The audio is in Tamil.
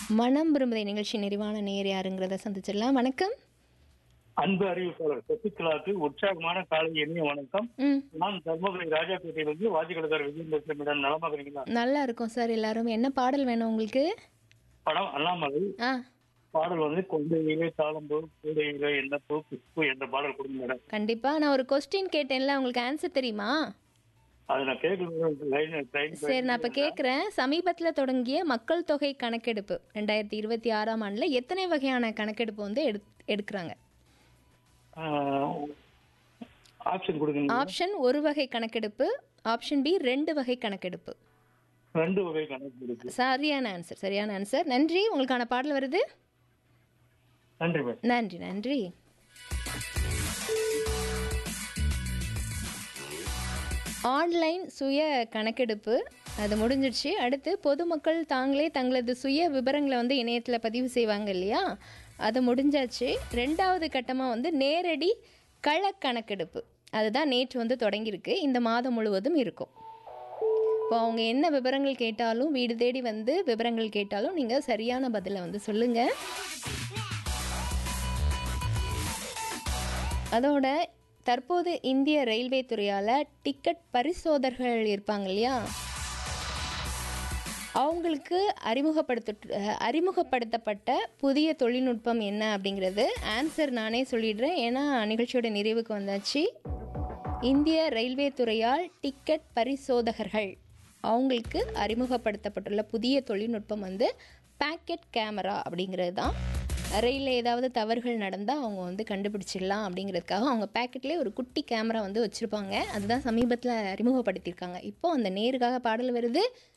மனம் விரும்புதை நிகழ்ச்சி நிறைவான நேர் யாருங்கிறத சந்திச்சிடலாம் வணக்கம் அன்பு அறிவிப்பாளர் சசிகலாவுக்கு உற்சாகமான காலை எண்ணிய வணக்கம் ம் நான் தர்மபுரி ராஜாபேட்டையிலிருந்து வாஜிகலதார் விஜயம் பேசுகிறேன் மேடம் நலமாக இருக்கீங்களா நல்லா இருக்கும் சார் எல்லாரும் என்ன பாடல் வேணும் உங்களுக்கு படம் அண்ணாமலை ஆ பாடல் வந்து கொண்டையிலே தாளம்பூ கூடையிலே என்ன பூ புஷ்பு என்ற பாடல் கொடுங்க மேடம் கண்டிப்பா நான் ஒரு கொஸ்டின் கேட்டேன்ல உங்களுக்கு ஆன்சர் தெரியுமா அது நான் கேட்கணும் லைன் ட்ரெயின் சரி நான் இப்போ கேட்குறேன் சமீபத்தில் தொடங்கிய மக்கள் தொகை கணக்கெடுப்பு ரெண்டாயிரத்தி இருபத்தி ஆறாம் ஆண்டில் எத்தனை வகையான கணக்கெடுப்பு வந்து எடு எடுக்கிறாங்க ஆப்ஷன் கொடுங்க ஆப்ஷன் ஒரு வகை கணக்கெடுப்பு ஆப்ஷன் பி ரெண்டு வகை கணக்கெடுப்பு ரெண்டு வகை கணக்கு இருக்கு சரியான ஆன்சர் சரியான ஆன்சர் நன்றி உங்களுக்கான பாடல் வருது நன்றி மேடம் நன்றி நன்றி ஆன்லைன் சுய கணக்கெடுப்பு அது முடிஞ்சிடுச்சு அடுத்து பொதுமக்கள் தாங்களே தங்களது சுய விவரங்களை வந்து இணையத்தில் பதிவு செய்வாங்க இல்லையா அது முடிஞ்சாச்சு ரெண்டாவது கட்டமாக வந்து நேரடி கள கணக்கெடுப்பு அதுதான் நேற்று வந்து தொடங்கியிருக்கு இந்த மாதம் முழுவதும் இருக்கும் இப்போ அவங்க என்ன விவரங்கள் கேட்டாலும் வீடு தேடி வந்து விவரங்கள் கேட்டாலும் நீங்கள் சரியான பதிலை வந்து சொல்லுங்கள் அதோட தற்போது இந்திய ரயில்வே துறையால் டிக்கெட் பரிசோதகர்கள் இருப்பாங்க இல்லையா அவங்களுக்கு அறிமுகப்படுத்த அறிமுகப்படுத்தப்பட்ட புதிய தொழில்நுட்பம் என்ன அப்படிங்கிறது ஆன்சர் நானே சொல்லிடுறேன் ஏன்னா நிகழ்ச்சியோட நிறைவுக்கு வந்தாச்சு இந்திய ரயில்வே துறையால் டிக்கெட் பரிசோதகர்கள் அவங்களுக்கு அறிமுகப்படுத்தப்பட்டுள்ள புதிய தொழில்நுட்பம் வந்து பேக்கெட் கேமரா அப்படிங்கிறது தான் ரயிலில் ஏதாவது தவறுகள் நடந்தால் அவங்க வந்து கண்டுபிடிச்சிடலாம் அப்படிங்கிறதுக்காக அவங்க பேக்கெட்லேயே ஒரு குட்டி கேமரா வந்து வச்சுருப்பாங்க அதுதான் சமீபத்தில் அறிமுகப்படுத்தியிருக்காங்க இப்போ அந்த நேருக்காக பாடல் வருது